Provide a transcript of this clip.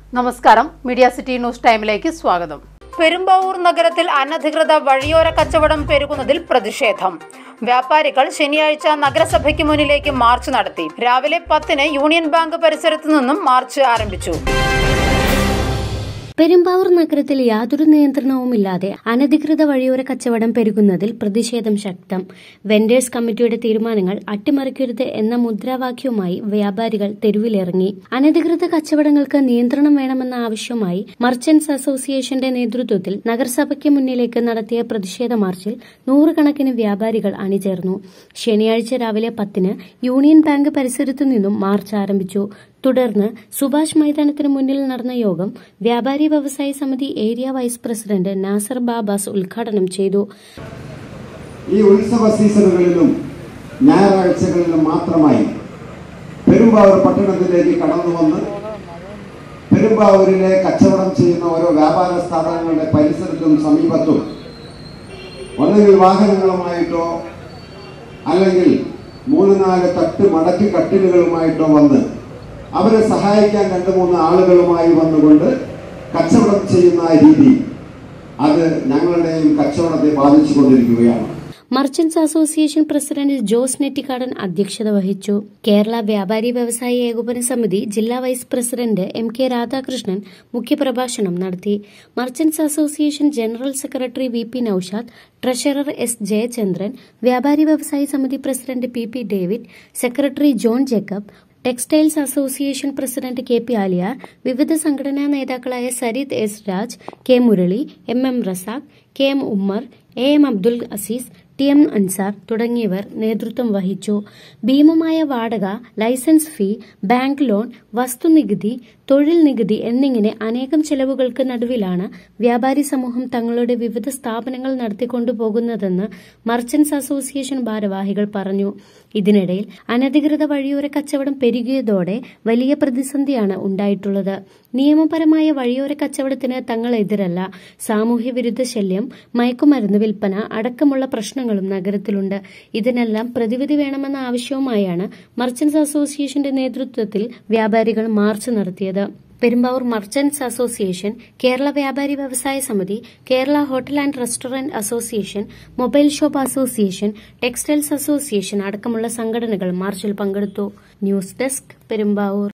നമസ്കാരം media city news ടൈമിലേക്ക് സ്വാഗതം പെരുമ്പാവൂർ നഗരത്തിൽ അനധികൃത വഴിയോര കച്ചവടം പെരുകുന്നതിൽ പ്രതിഷേധം വ്യാപാരികൾ ശനിയാഴ്ച നഗരസഭയ്ക്ക് മുന്നിലേക്ക് മാർച്ച് നടത്തി രാവിലെ പത്തിന് യൂണിയൻ ബാങ്ക് പരിസരത്തു നിന്നും മാർച്ച് ആരംഭിച്ചു പെരുമ്പാവൂർ നഗരത്തിൽ യാതൊരു നിയന്ത്രണവുമില്ലാതെ അനധികൃത വഴിയോര കച്ചവടം പെരുകുന്നതിൽ പ്രതിഷേധം ശക്തം വെൻഡേഴ്സ് കമ്മിറ്റിയുടെ തീരുമാനങ്ങൾ അട്ടിമറിക്കരുത് എന്ന മുദ്രാവാക്യവുമായി വ്യാപാരികൾ തെരുവിലിറങ്ങി അനധികൃത കച്ചവടങ്ങൾക്ക് നിയന്ത്രണം വേണമെന്ന ആവശ്യവുമായി മർച്ചന്റ്സ് അസോസിയേഷന്റെ നേതൃത്വത്തിൽ നഗരസഭയ്ക്ക് മുന്നിലേക്ക് നടത്തിയ പ്രതിഷേധ മാർച്ചിൽ നൂറുകണക്കിന് വ്യാപാരികൾ അണിചേർന്നു ശനിയാഴ്ച രാവിലെ പത്തിന് യൂണിയൻ ബാങ്ക് പരിസരത്തു നിന്നും മാർച്ച് ആരംഭിച്ചു തുടർന്ന് സുഭാഷ് മൈതാനത്തിന് മുന്നിൽ നടന്ന യോഗം വ്യാപാരി വ്യവസായ സമിതി ഏരിയ വൈസ് പ്രസിഡന്റ് നാസർ ബാബാസ് ഉദ്ഘാടനം ചെയ്തു ഈ ഉത്സവ സീസണുകളിലും ഞായറാഴ്ചകളിലും മാത്രമായി പെരുമ്പാവൂർ പട്ടണത്തിലേക്ക് കടന്നു വന്ന് പെരുമ്പാവൂരിലെ കച്ചവടം ചെയ്യുന്ന ഓരോ വ്യാപാര സ്ഥാപനങ്ങളുടെ പരിസരത്തും സമീപത്തും ഒന്നുകിൽ വാഹനങ്ങളുമായിട്ടോ അല്ലെങ്കിൽ മൂന്ന് നാല് തട്ട് മടക്കി കട്ടിലുകളുമായിട്ടോ വന്ന് അവരെ സഹായിക്കാൻ രണ്ട് മൂന്ന് ആളുകളുമായി വന്നുകൊണ്ട് കച്ചവടം ചെയ്യുന്ന രീതി അത് ഞങ്ങളുടെയും കച്ചവടത്തെ ബാധിച്ചു കൊണ്ടിരിക്കുകയാണ് merchants association president Jose Nettikkadan അധ്യക്ഷത വഹിച്ചു കേരള വ്യാപാരി വ്യവസായി ഏകോപന സമിതി ജില്ലാ vice president M K Radhakrishnan മുഖ്യപ്രഭാഷണം നടത്തി merchants association general secretary V P Naushad treasurer S Jayachandran വ്യാപാരി വ്യവസായി സമിതി president P P David secretary John Jacob textiles association president K P Aliyar വിവിധ സംഘടനാ നേതാക്കളായ Sarith S Raj K Murali M M Razak K M Ummer A M Abdul Azeez T M Ansar തുടങ്ങിയവർ നേതൃത്വം വഹിച്ചു ഭീമമായ വാടക ലൈസൻസ് ഫീ ബാങ്ക് ലോൺ വസ്തുനികുതി തൊഴിൽ നികുതി എന്നിങ്ങനെ അനേകം ചെലവുകൾക്ക് നടുവിലാണ് വ്യാപാരി സമൂഹം തങ്ങളുടെ വിവിധ സ്ഥാപനങ്ങൾ നടത്തിക്കൊണ്ടുപോകുന്നതെന്ന് മർച്ചന്റ്സ് അസോസിയേഷൻ ഭാരവാഹികൾ പറഞ്ഞു ഇതിനിടയിൽ അനധികൃത വഴിയോര കച്ചവടം പെരുകിയതോടെ വലിയ പ്രതിസന്ധിയാണ് ഉണ്ടായിട്ടുള്ളത് നിയമപരമായ വഴിയോര കച്ചവടത്തിന് തങ്ങൾ എതിരല്ല സാമൂഹ്യ വിരുദ്ധ ശല്യം മയക്കുമരുന്ന് വിൽപ്പന അടക്കമുള്ള പ്രശ്നങ്ങളും നഗരത്തിലുണ്ട് ഇതിനെല്ലാം പ്രതിവിധി വേണമെന്ന ആവശ്യവുമായാണ് മർച്ചന്റ്സ് അസോസിയേഷന്റെ നേതൃത്വത്തിൽ വ്യാപാരികൾ മാർച്ച് നടത്തിയത് പെരുമ്പാവൂർ മർച്ചന്റ്സ് അസോസിയേഷൻ കേരള വ്യാപാരി വ്യവസായ സമിതി Kerala hotel and restaurant association mobile shop association textiles association അടക്കമുള്ള സംഘടനകൾ മാർച്ചിൽ പങ്കെടുത്തു ന്യൂസ് ഡെസ്ക് പെരുമ്പാവൂർ